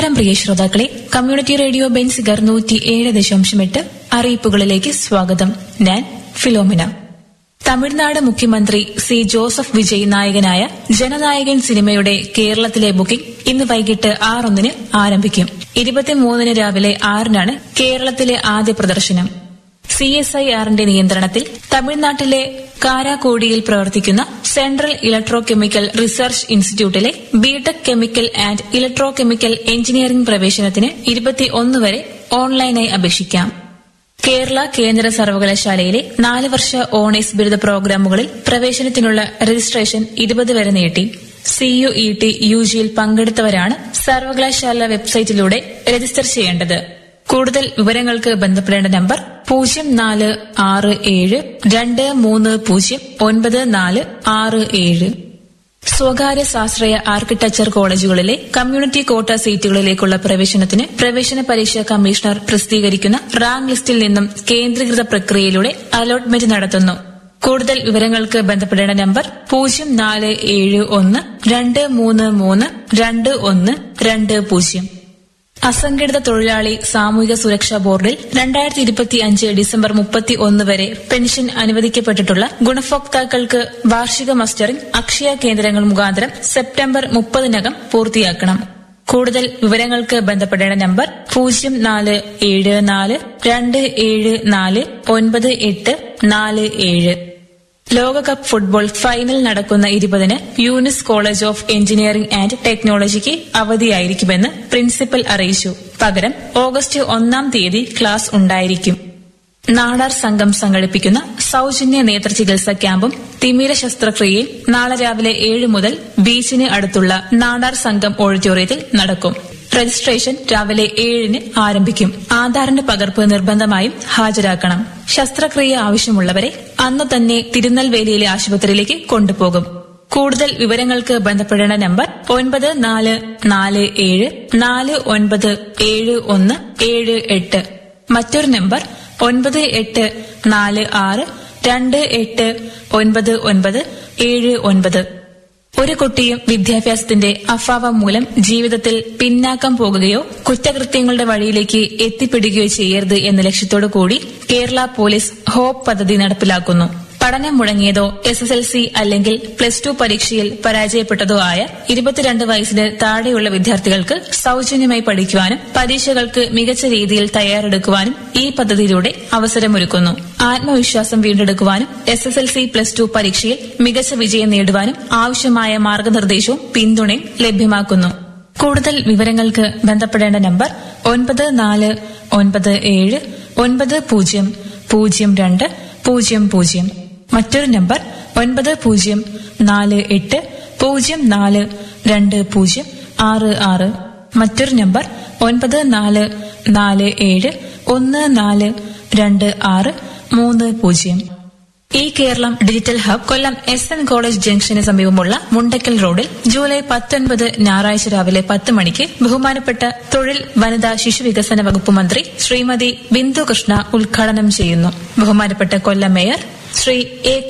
നമസ്കാരം പ്രിയ ശ്രോതാക്കളെ community radio Benziger നൂറ്റി ഏഴ് ദശാംശം എട്ട് അറിയിപ്പുകളിലേക്ക് സ്വാഗതം ഞാൻ ഫിലോമിന തമിഴ്നാട് മുഖ്യമന്ത്രി സി ജോസഫ് വിജയ് നായകനായ ജനനായകൻ സിനിമയുടെ കേരളത്തിലെ ബുക്കിംഗ് ഇന്ന് വൈകിട്ട് ആറൊന്നിന് ആരംഭിക്കും ഇരുപത്തിമൂന്നിന് രാവിലെ ആറിനാണ് കേരളത്തിലെ ആദ്യ പ്രദർശനം സി എസ് ഐ ആറിന്റെ നിയന്ത്രണത്തിൽ തമിഴ്നാട്ടിലെ കാരാക്കോടിയിൽ പ്രവർത്തിക്കുന്ന സെൻട്രൽ ഇലക്ട്രോ കെമിക്കൽ റിസർച്ച് ഇൻസ്റ്റിറ്റ്യൂട്ടിലെ BTech chemical and electro chemical engineering പ്രവേശനത്തിന് ഇരുപത്തിയൊന്ന് വരെ ഓൺലൈനായി അപേക്ഷിക്കാം കേരള കേന്ദ്ര സർവകലാശാലയിലെ നാല് വർഷ ഓണേഴ്സ് ബിരുദ പ്രോഗ്രാമുകളിൽ പ്രവേശനത്തിനുള്ള രജിസ്ട്രേഷൻ ഇരുപത് വരെ നീട്ടി സിയുഇടി യുജിയിൽ പങ്കെടുത്തവരാണ് സർവകലാശാല വെബ്സൈറ്റിലൂടെ രജിസ്റ്റർ ചെയ്യേണ്ടത് കൂടുതൽ വിവരങ്ങൾക്ക് ബന്ധപ്പെടേണ്ട നമ്പർ പൂജ്യം നാല് ആറ് ഏഴ് രണ്ട് മൂന്ന് പൂജ്യം ഒൻപത് നാല് ആറ് ഏഴ് സ്വകാര്യ സ്വാശ്രയ ആർക്കിടെക്ചർ കോളേജുകളിലെ കമ്മ്യൂണിറ്റി കോട്ട സീറ്റുകളിലേക്കുള്ള പ്രവേശനത്തിന് പ്രവേശന പരീക്ഷാ കമ്മീഷണർ പ്രസിദ്ധീകരിക്കുന്ന റാങ്ക് ലിസ്റ്റിൽ നിന്നും കേന്ദ്രീകൃത പ്രക്രിയയിലൂടെ അലോട്ട്മെന്റ് നടത്തുന്നു കൂടുതൽ വിവരങ്ങൾക്ക് ബന്ധപ്പെടേണ്ട നമ്പർ പൂജ്യം നാല് ഏഴ് ഒന്ന് രണ്ട് മൂന്ന് മൂന്ന് രണ്ട് ഒന്ന് രണ്ട് പൂജ്യം അസംഘടിത തൊഴിലാളി സാമൂഹിക സുരക്ഷാ ബോർഡിൽ രണ്ടായിരത്തി ഇരുപത്തി അഞ്ച് ഡിസംബർ മുപ്പത്തി ഒന്ന് വരെ പെൻഷൻ അനുവദിക്കപ്പെട്ടിട്ടുള്ള ഗുണഭോക്താക്കൾക്ക് വാർഷിക മസ്റ്ററിംഗ് അക്ഷയ കേന്ദ്രങ്ങൾ മുഖാന്തരം സെപ്റ്റംബർ മുപ്പതിനകം പൂർത്തിയാക്കണം കൂടുതൽ വിവരങ്ങൾക്ക് ബന്ധപ്പെടേണ്ട നമ്പർ പൂജ്യം നാല് ഏഴ് നാല് രണ്ട് ഏഴ് നാല് ഒൻപത് എട്ട് നാല് ഏഴ് ലോകകപ്പ് ഫുട്ബോൾ ഫൈനൽ നടക്കുന്ന ഇരുപതിന് Younis college of engineering and ടെക്നോളജിക്ക് അവധിയായിരിക്കുമെന്ന് പ്രിൻസിപ്പൽ അറിയിച്ചു പകരം ഓഗസ്റ്റ് ഒന്നാം തീയതി ക്ലാസ് ഉണ്ടായിരിക്കും നാടാർ സംഘം സംഘടിപ്പിക്കുന്ന സൌജന്യ നേത്ര ചികിത്സ ക്യാമ്പും തിമിര ശസ്ത്രക്രിയയും നാളെ രാവിലെ ഏഴ് മുതൽ ബീച്ചിന് അടുത്തുള്ള നാടാർ സംഘം ഓഡിറ്റോറിയത്തിൽ നടക്കും രജിസ്ട്രേഷൻ രാവിലെ ഏഴിന് ആരംഭിക്കും ആധാറിന്റെ പകർപ്പ് നിർബന്ധമായും ഹാജരാക്കണം ശസ്ത്രക്രിയ ആവശ്യമുള്ളവരെ അന്ന് തന്നെ തിരുനെൽവേലിയിലെ ആശുപത്രിയിലേക്ക് കൊണ്ടുപോകും കൂടുതൽ വിവരങ്ങൾക്ക് ബന്ധപ്പെടേണ്ട നമ്പർ ഒൻപത് നാല് നാല് ഏഴ് നാല് ഒൻപത് ഏഴ് ഒന്ന് ഏഴ് എട്ട് മറ്റൊരു നമ്പർ ഒൻപത് എട്ട് നാല് ആറ് രണ്ട് എട്ട് ഒൻപത് ഒൻപത് ഏഴ് ഒൻപത് ഒരു കുട്ടിയും വിദ്യാഭ്യാസത്തിന്റെ അഭാവം മൂലം ജീവിതത്തിൽ പിന്നാക്കം പോകുകയോ കുറ്റകൃത്യങ്ങളുടെ വഴിയിലേക്ക് എത്തിപ്പെടുകയോ ചെയ്യരുത് എന്ന ലക്ഷ്യത്തോടു കൂടി കേരള പോലീസ് ഹോപ്പ് പദ്ധതി നടപ്പിലാക്കുന്നു പഠനം മുടങ്ങിയതോ എസ് എസ് എൽ സി അല്ലെങ്കിൽ പ്ലസ് ടു പരീക്ഷയിൽ പരാജയപ്പെട്ടതോ ആയ ഇരുപത്തിരണ്ട് വയസ്സിന് താഴെയുള്ള വിദ്യാർത്ഥികൾക്ക് സൌജന്യമായി പഠിക്കുവാനും പരീക്ഷകൾക്ക് മികച്ച രീതിയിൽ തയ്യാറെടുക്കുവാനും ഈ പദ്ധതിയിലൂടെ അവസരമൊരുക്കുന്നു ആത്മവിശ്വാസം വീണ്ടെടുക്കുവാനും S S L C plus two പരീക്ഷയിൽ മികച്ച വിജയം നേടുവാനും ആവശ്യമായ മാർഗനിർദ്ദേശവും പിന്തുണയും ലഭ്യമാക്കുന്നു കൂടുതൽ വിവരങ്ങൾക്ക് ബന്ധപ്പെടേണ്ട നമ്പർ ഒൻപത് നാല് ഒൻപത് ഏഴ് ഒൻപത് പൂജ്യം പൂജ്യം രണ്ട് പൂജ്യം പൂജ്യം മറ്റൊരു നമ്പർ ഒൻപത് പൂജ്യം നാല് എട്ട് പൂജ്യം നാല് രണ്ട് പൂജ്യം ആറ് ആറ് മറ്റൊരു നമ്പർ ഒൻപത് നാല് നാല് ഏഴ് ഒന്ന് നാല് രണ്ട് ആറ് മൂന്ന് പൂജ്യം ഈ Keralam digital hub Kollam S N college ജംഗ്ഷന് സമീപമുള്ള മുണ്ടക്കൽ റോഡിൽ ജൂലൈ പത്തൊൻപത് ഞായറാഴ്ച രാവിലെ പത്ത് മണിക്ക് ബഹുമാനപ്പെട്ട തൊഴിൽ വനിതാ ശിശുവികസന വകുപ്പ് മന്ത്രി ശ്രീമതി ബിന്ദു കൃഷ്ണ ഉദ്ഘാടനം ചെയ്യുന്നു ബഹുമാനപ്പെട്ട കൊല്ലം മേയർ ശ്രീ എ